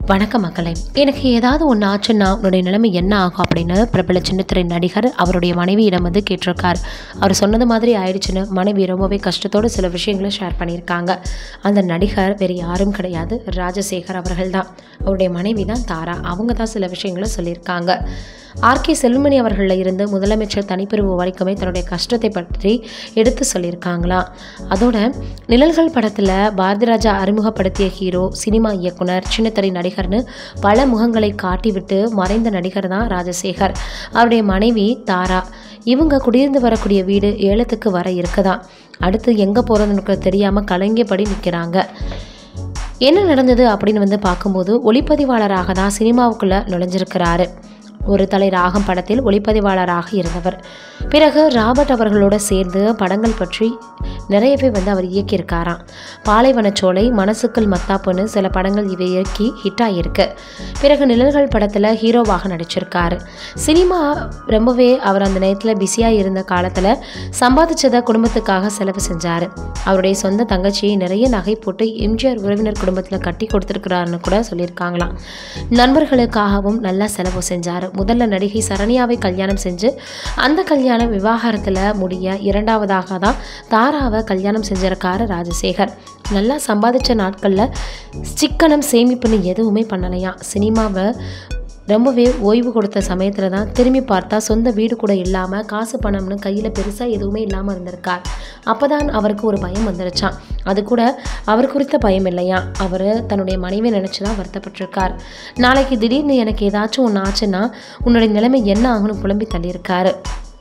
வணக்கம் மக்களே எனக்கு ஏதாவது ஒன்று ஆச்சுன்னா உன்னுடைய நிலைமை என்ன ஆகும் அப்படின்னு பிரபல சின்னத்திரை நடிகர் அவருடைய மனைவியிடம் வந்து கேட்டிருக்கார் அவர் சொன்னது மாதிரி ஆயிடுச்சுன்னு மனைவி ரொம்பவே கஷ்டத்தோடு சில விஷயங்களை ஷேர் பண்ணியிருக்காங்க அந்த நடிகர் வேறு யாரும் கிடையாது ராஜசேகர் அவர்கள் தான் அவருடைய மனைவி தான் தாரா அவங்க தான் சில விஷயங்களை சொல்லியிருக்காங்க ஆர்கே செல்வமணி அவர்களில் இருந்து முதலமைச்சர் தனிப்பிரிவு வரைக்குமே தன்னுடைய கஷ்டத்தை பற்றி எடுத்து சொல்லியிருக்காங்களா அதோட நிழல்கள் படத்தில் பாரதிராஜா அறிமுகப்படுத்திய ஹீரோ சினிமா இயக்குனர் சின்னத்திரை நடிகர்னு பல முகங்களை காட்டிவிட்டு மறைந்த நடிகர் தான் ராஜசேகர் அவருடைய மனைவி தாரா இவங்க குடியிருந்து வரக்கூடிய வீடு ஏலத்துக்கு வர இருக்குதான் அடுத்து எங்கே போகிறதுன்னு தெரியாமல் கலங்கியபடி நிற்கிறாங்க என்ன நடந்தது அப்படின்னு வந்து பார்க்கும்போது ஒளிப்பதிவாளராக தான் சினிமாவுக்குள்ளே நுழைஞ்சிருக்கிறாரு ஒரு தலை ராகம் படத்தில் ஒளிப்பதிவாளராக இருந்தவர் பிறகு ராபர்ட் அவர்களோட சேர்ந்து படங்கள் பற்றி நிறையவே வந்து அவர் இயக்கியிருக்காராம் பாலைவனச்சோலை மனசுக்குள் மத்தாப்புன்னு சில படங்கள் இவை இயக்கி ஹிட் ஆகியிருக்கு பிறகு நிழல்கள் படத்தில் ஹீரோவாக நடிச்சிருக்காரு சினிமா ரொம்பவே அவர் அந்த நேரத்தில் பிஸியாக இருந்த காலத்தில் சம்பாதிச்சதை குடும்பத்துக்காக செலவு செஞ்சார் அவருடைய சொந்த தங்கச்சியை நிறைய நகை போட்டு எம்ஜிஆர் உறவினர் குடும்பத்தில் கட்டி கொடுத்துருக்கிறாருன்னு கூட சொல்லியிருக்காங்களாம் நண்பர்களுக்காகவும் நல்லா செலவு செஞ்சார் முதல்ல நடிகை சரண்யாவை கல்யாணம் செஞ்சு அந்த கல்யாணம் விவாகரத்தில் முடிய இரண்டாவதாக தான் தாராவை கல்யாணம் செஞ்சிருக்காரு ராஜசேகர் நல்லா சம்பாதிச்ச நாட்களில் சிக்கனம் சேமிப்புன்னு எதுவுமே பண்ணலையாம் சினிமாவை ரொம்பவே ஓய்வு கொடுத்த சமயத்தில் தான் திரும்பி பார்த்தா சொந்த வீடு கூட இல்லாமல் காசு பணம்னு கையில் பெருசாக எதுவுமே இல்லாமல் இருந்திருக்கார் அப்போ தான் அவருக்கு ஒரு பயம் வந்துருச்சான் அது கூட அவர் குறித்த பயம் இல்லையா அவர் தன்னுடைய மனைவி நினச்சி தான் வருத்தப்பட்டிருக்கார் நாளைக்கு திடீர்னு எனக்கு ஏதாச்சும் ஒன்று ஆச்சுன்னா உன்னுடைய நிலைமை என்ன ஆகும்னு புலம்பி தள்ளியிருக்காரு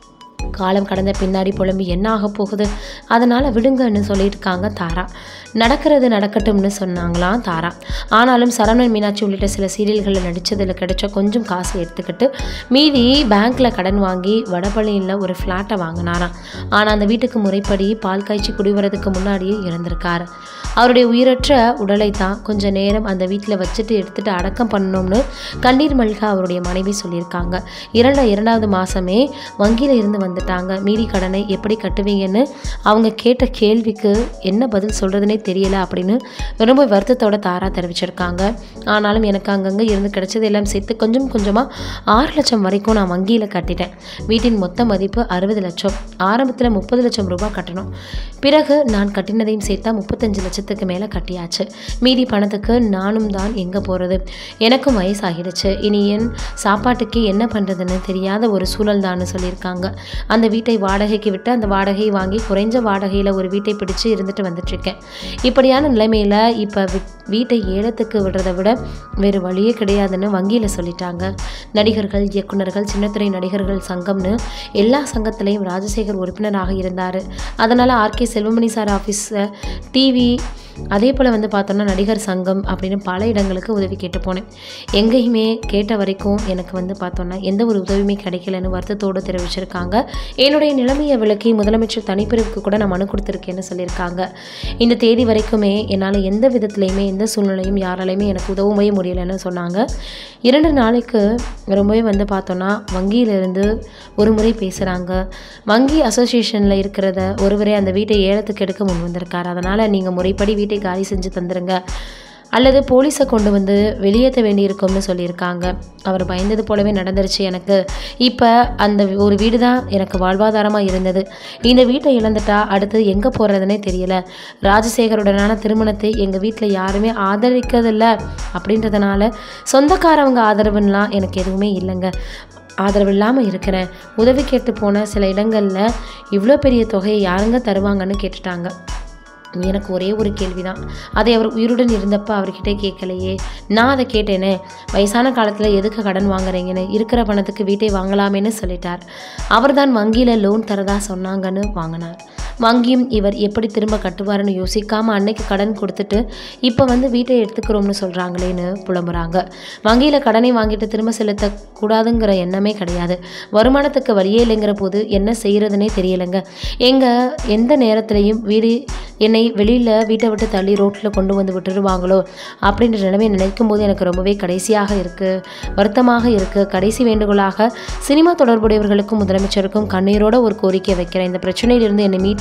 காலம் கடந்த பின்னாடி புலம்பி என்ன ஆக போகுது அதனால் விடுங்கன்னு சொல்லியிருக்காங்க தாரா நடக்கிறது நடக்கட்டும்னு சொன்னாங்களாம் தாரா ஆனாலும் சரவணன் மீனாட்சி உள்ளிட்ட சில சீரியல்களில் நடித்ததில் கிடைச்ச கொஞ்சம் காசு எடுத்துக்கிட்டு மீதி பேங்க்கில் கடன் வாங்கி வடபழனியில் ஒரு ஃப்ளாட்டை வாங்கினாராம் ஆனால் அந்த வீட்டுக்கு முறைப்படி பால் காய்ச்சி குடிவரதுக்கு முன்னாடியே இறந்திருக்காரு அவருடைய உயிரற்ற உடலை தான் கொஞ்ச நேரம் அந்த வீட்டில் வச்சுட்டு எடுத்துட்டு அடக்கம் பண்ணணும்னு கண்ணீர் மல்க அவருடைய மனைவி சொல்லியிருக்காங்க இரண்ட இரண்டாவது மாதமே வங்கியில் இருந்து வந்துட்டாங்க மீதி கடனை எப்படி கட்டுவீங்கன்னு அவங்க கேட்ட கேள்விக்கு என்ன பதில் சொல்கிறதுனே தெரியல அப்படின்னு ரொம்ப வருத்தத்தோட தாரா தெரிவிச்சிருக்காங்க ஆனாலும் எனக்கு அங்கங்கே இருந்து கிடைச்சது எல்லாம் சேர்த்து கொஞ்சம் கொஞ்சமாக ஆறு லட்சம் வரைக்கும் நான் வங்கியில் கட்டிட்டேன் வீட்டின் மொத்த மதிப்பு அறுபது லட்சம் ஆரம்பத்தில் முப்பது லட்சம் ரூபாய் கட்டணும் பிறகு நான் கட்டினதையும் சேர்த்தா முப்பத்தஞ்சு லட்சத்துக்கு மேலே கட்டியாச்சு மீதி பணத்துக்கு நானும் தான் எங்கே போகிறது எனக்கும் வயசாகிடுச்சு இனி என் சாப்பாட்டுக்கு என்ன பண்ணுறதுன்னு தெரியாத ஒரு சூழல் தான் சொல்லியிருக்காங்க அந்த வீட்டை வாடகைக்கு விட்டு அந்த வாடகையை வாங்கி குறைஞ்ச வாடகையில் ஒரு வீட்டை பிடிச்சு இருந்துட்டு வந்துட்டுருக்கேன் இப்படியான நிலைமையில் இப்போ வீட்டை ஏலத்துக்கு விடுறதை விட வேறு வழியே கிடையாதுன்னு வங்கியில் சொல்லிட்டாங்க நடிகர்கள் இயக்குனர்கள் சின்னத்திரை நடிகர்கள் சங்கம்னு எல்லா சங்கத்திலையும் ராஜசேகர் உறுப்பினராக இருந்தார் அதனால் ஆர்கே செல்வமணி சார் ஆஃபீஸில் டிவி அதே போல் வந்து பார்த்தோன்னா நடிகர் சங்கம் அப்படின்னு பல இடங்களுக்கு உதவி கேட்டு போனேன் எங்கேயுமே கேட்ட வரைக்கும் எனக்கு வந்து பார்த்தோன்னா எந்த ஒரு உதவியுமே கிடைக்கலன்னு வருத்தத்தோடு தெரிவிச்சிருக்காங்க என்னுடைய நிலைமையை விளக்கி முதலமைச்சர் தனிப்பிரிவுக்கு கூட நான் மனு கொடுத்துருக்கேன்னு சொல்லியிருக்காங்க இந்த தேதி வரைக்குமே என்னால் எந்த விதத்துலையுமே எந்த சூழ்நிலையும் யாராலையுமே எனக்கு உதவவே முடியலைன்னு சொன்னாங்க இரண்டு நாளைக்கு ரொம்பவே வந்து பார்த்தோன்னா வங்கியிலிருந்து ஒரு முறை பேசுகிறாங்க வங்கி அசோசியேஷனில் இருக்கிறத ஒருவரே அந்த வீட்டை ஏலத்துக்கு எடுக்க முன் வந்திருக்கார் அதனால் நீங்கள் முறைப்படி வீட்டை காலி செஞ்சு தந்துருங்க அல்லது போலீஸை கொண்டு வந்து வெளியேற்ற வேண்டியிருக்கும்னு சொல்லியிருக்காங்க அவர் பயந்தது போலவே நடந்துருச்சு எனக்கு இப்போ அந்த ஒரு வீடு தான் எனக்கு வாழ்வாதாரமாக இருந்தது இந்த வீட்டை இழந்துட்டா அடுத்து எங்கே போகிறதுனே தெரியல ராஜசேகருடனான திருமணத்தை எங்கள் வீட்டில் யாருமே ஆதரிக்கிறதில்ல அப்படின்றதுனால சொந்தக்காரவங்க ஆதரவுலாம் எனக்கு எதுவுமே இல்லைங்க ஆதரவு இல்லாமல் இருக்கிறேன் உதவி கேட்டு போன சில இடங்களில் இவ்வளோ பெரிய தொகையை யாருங்க தருவாங்கன்னு கேட்டுட்டாங்க எனக்கு ஒரே ஒரு கேள்வி தான் அதை அவர் உயிருடன் இருந்தப்போ அவர்கிட்ட கேட்கலையே நான் அதை கேட்டேனே வயசான காலத்தில் எதுக்கு கடன் வாங்குறீங்கன்னு இருக்கிற பணத்துக்கு வீட்டை வாங்கலாமேன்னு சொல்லிட்டார் அவர்தான் வங்கியில் லோன் தரதா சொன்னாங்கன்னு வாங்கினார் வங்கியும் இவர் எப்படி திரும்ப கட்டுவாருன்னு யோசிக்காமல் அன்னைக்கு கடன் கொடுத்துட்டு இப்போ வந்து வீட்டை எடுத்துக்கிறோம்னு சொல்கிறாங்களேன்னு புலம்புறாங்க வங்கியில் கடனை வாங்கிட்டு திரும்ப செலுத்தக்கூடாதுங்கிற எண்ணமே கிடையாது வருமானத்துக்கு வழியே இல்லைங்கிற போது என்ன செய்கிறதுனே தெரியலைங்க எங்கள் எந்த நேரத்துலையும் வீடு என்னை வெளியில் வீட்டை விட்டு தள்ளி ரோட்டில் கொண்டு வந்து விட்டுருவாங்களோ அப்படின்ற நிலைமை நினைக்கும் போது எனக்கு ரொம்பவே கடைசியாக இருக்குது வருத்தமாக இருக்குது கடைசி வேண்டுகோளாக சினிமா தொடர்புடையவர்களுக்கும் முதலமைச்சருக்கும் கண்ணீரோட ஒரு கோரிக்கை வைக்கிறேன் இந்த பிரச்சனையிலிருந்து என்னை மீட்டு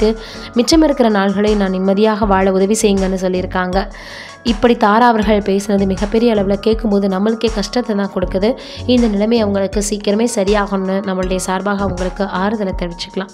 இருக்குது மிச்சம் இருக்கிற நாள்களை நான் நிம்மதியாக வாழ உதவி செய்யுங்கன்னு சொல்லியிருக்காங்க இப்படி தாரா அவர்கள் பேசுனது மிகப்பெரிய அளவில் கேட்கும்போது நம்மளுக்கே கஷ்டத்தை தான் கொடுக்குது இந்த நிலைமை அவங்களுக்கு சீக்கிரமே சரியாகணும்னு நம்மளுடைய சார்பாக அவங்களுக்கு ஆறுதலை தெரிவிச்சுக்கலாம்